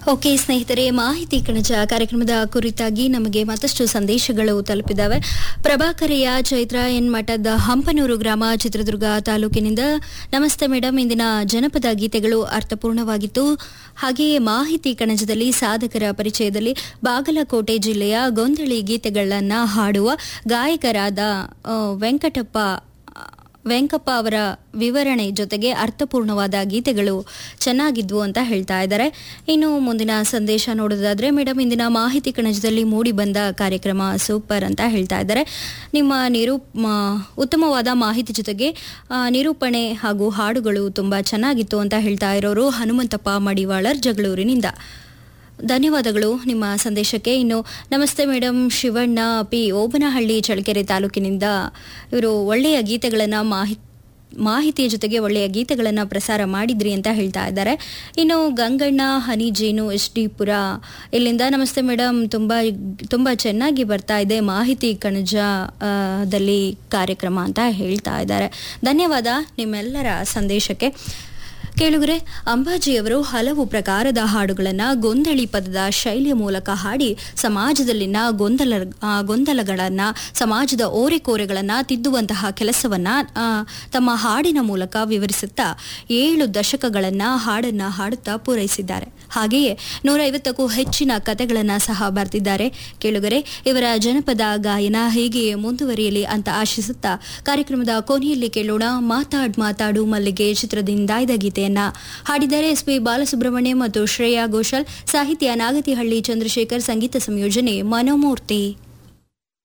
okay ಸ್ನೇಹಿತರೆ ಮಾಹಿತಿ ಕಣಜ ಕಾರ್ಯಕ್ರಮದ ಕುರಿತಾಗಿ ನಮಗೆ ಮತ್ತಷ್ಟು ಸಂದೇಶಗಳು ತಲುಪಿದ್ದಾವೆ ಪ್ರಭಾಕರೆಯ ಚೈತ್ರ ಎನ್ ಮಠದ ಹಂಪನೂರು ಗ್ರಾಮ ಚಿತ್ರದುರ್ಗ ತಾಲೂಕಿನಿಂದ ನಮಸ್ತೆ ಮೇಡಮ್ ಇಂದಿನ ಜನಪದ ಗೀತೆಗಳು ಅರ್ಥಪೂರ್ಣವಾಗಿತ್ತು ಹಾಗೆಯೇ ಮಾಹಿತಿ ಕಣಜದಲ್ಲಿ ಸಾಧಕರ ಪರಿಚಯದಲ್ಲಿ ಬಾಗಲಕೋಟೆ ಜಿಲ್ಲೆಯ ಗೊಂದಳಿ ಗೀತೆಗಳನ್ನು ಹಾಡುವ ಗಾಯಕರಾದ ಆ, ವೆಂಕಟಪ್ಪ ವೆಂಕಪ್ಪ ಅವರ ವಿವರಣೆ ಜೊತೆಗೆ ಅರ್ಥಪೂರ್ಣವಾದ ಗೀತೆಗಳು ಚೆನ್ನಾಗಿದ್ವು ಅಂತ ಹೇಳ್ತಾ ಇದ್ದಾರೆ ಇನ್ನು ಮುಂದಿನ ಸಂದೇಶ ನೋಡೋದಾದ್ರೆ ಮೇಡಮ್ ಇಂದಿನ ಮಾಹಿತಿ ಕಣಜದಲ್ಲಿ ಮೂಡಿ ಬಂದ ಕಾರ್ಯಕ್ರಮ ಸೂಪರ್ ಅಂತ ಹೇಳ್ತಾ ಇದ್ದಾರೆ ನಿಮ್ಮ ನಿರೂಪ್ ಮ- ಉತ್ತಮವಾದ ಮಾಹಿತಿ ಜೊತೆಗೆ ಆ, ನಿರೂಪಣೆ ಹಾಗೂ ಹಾಡುಗಳು ತುಂಬಾ ಚೆನ್ನಾಗಿತ್ತು ಅಂತ ಹೇಳ್ತಾ ಇರೋರು ಹನುಮಂತಪ್ಪ ಮಡಿವಾಳರ್ ಜಗಳೂರಿನಿಂದ ಧನ್ಯವಾದಗಳು ನಿಮ್ಮ ಸಂದೇಶಕ್ಕೆ ಇನ್ನು ನಮಸ್ತೆ ಮೇಡಮ್ ಶಿವಣ್ಣ ಪಿ ಓಬನಹಳ್ಳಿ ಚಳ್ಳಕೆರೆ ತಾಲೂಕಿನಿಂದ ಇವರು ಒಳ್ಳೆಯ ಗೀತೆಗಳನ್ನು ಮಾಹಿತಿ ಮಾಹಿತಿಯ ಜೊತೆಗೆ ಒಳ್ಳೆಯ ಗೀತೆಗಳನ್ನು ಪ್ರಸಾರ ಮಾಡಿದ್ರಿ ಅಂತ ಹೇಳ್ತಾ ಇದ್ದಾರೆ ಇನ್ನು ಗಂಗಣ್ಣ ಹನಿ ಜೇನು ಎಸ್ ಡಿ ಪುರ ಇಲ್ಲಿಂದ ನಮಸ್ತೆ ಮೇಡಮ್ ತುಂಬ ತುಂಬ ಚೆನ್ನಾಗಿ ಬರ್ತಾ ಇದೆ ಮಾಹಿತಿ ಕಣಜ ಆ, ದಲ್ಲಿ ಕಾರ್ಯಕ್ರಮ ಅಂತ ಹೇಳ್ತಾ ಇದ್ದಾರೆ ಧನ್ಯವಾದ ನಿಮ್ಮೆಲ್ಲರ ಸಂದೇಶಕ್ಕೆ ಕೇಳುಗರೆ ಅಂಬಾಜಿಯವರು ಹಲವು ಪ್ರಕಾರದ ಹಾಡುಗಳನ್ನು ಗೊಂದಳಿ ಪದದ ಶೈಲಿಯ ಮೂಲಕ ಹಾಡಿ ಸಮಾಜದಲ್ಲಿನ ಗೊಂದಲ ಆ, ಗೊಂದಲಗಳನ್ನ ಸಮಾಜದ ಓರೆಕೋರೆಗಳನ್ನ ತಿದ್ದುವಂತಹ ಕೆಲಸವನ್ನ ಆ, ತಮ್ಮ ಹಾಡಿನ ಮೂಲಕ ವಿವರಿಸುತ್ತಾ ಏಳು ದಶಕಗಳನ್ನ ಹಾಡನ್ನ ಹಾಡುತ್ತಾ ಪೂರೈಸಿದ್ದಾರೆ ಹಾಗೆಯೇ ನೂರೈವತ್ತಕ್ಕೂ ಹೆಚ್ಚಿನ ಕತೆಗಳನ್ನ ಸಹ ಬರೆದಿದ್ದಾರೆ ಕೇಳುಗರೆ ಇವರ ಜನಪದ ಗಾಯನ ಹೀಗೆಯೇ ಮುಂದುವರಿಯಲಿ ಅಂತ ಆಶಿಸುತ್ತಾ ಕಾರ್ಯಕ್ರಮದ ಕೊನೆಯಲ್ಲಿ ಕೇಳೋಣ ಮಾತಾಡ್ ಮಾತಾಡು ಮಲ್ಲಿಗೆ ಚಿತ್ರದಿಂದ ಆಯ್ದ ಗೀತೆಯನ್ನ ಹಾಡಿದ್ದಾರೆ ಎಸ್ ಪಿ ಬಾಲಸುಬ್ರಹ್ಮಣ್ಯ ಮತ್ತು ಶ್ರೇಯಾ ಘೋಷಾಲ್ ಸಾಹಿತ್ಯ ನಾಗತಿಹಳ್ಳಿ ಚಂದ್ರಶೇಖರ್ ಸಂಗೀತ ಸಂಯೋಜನೆ ಮನೋಮೂರ್ತಿ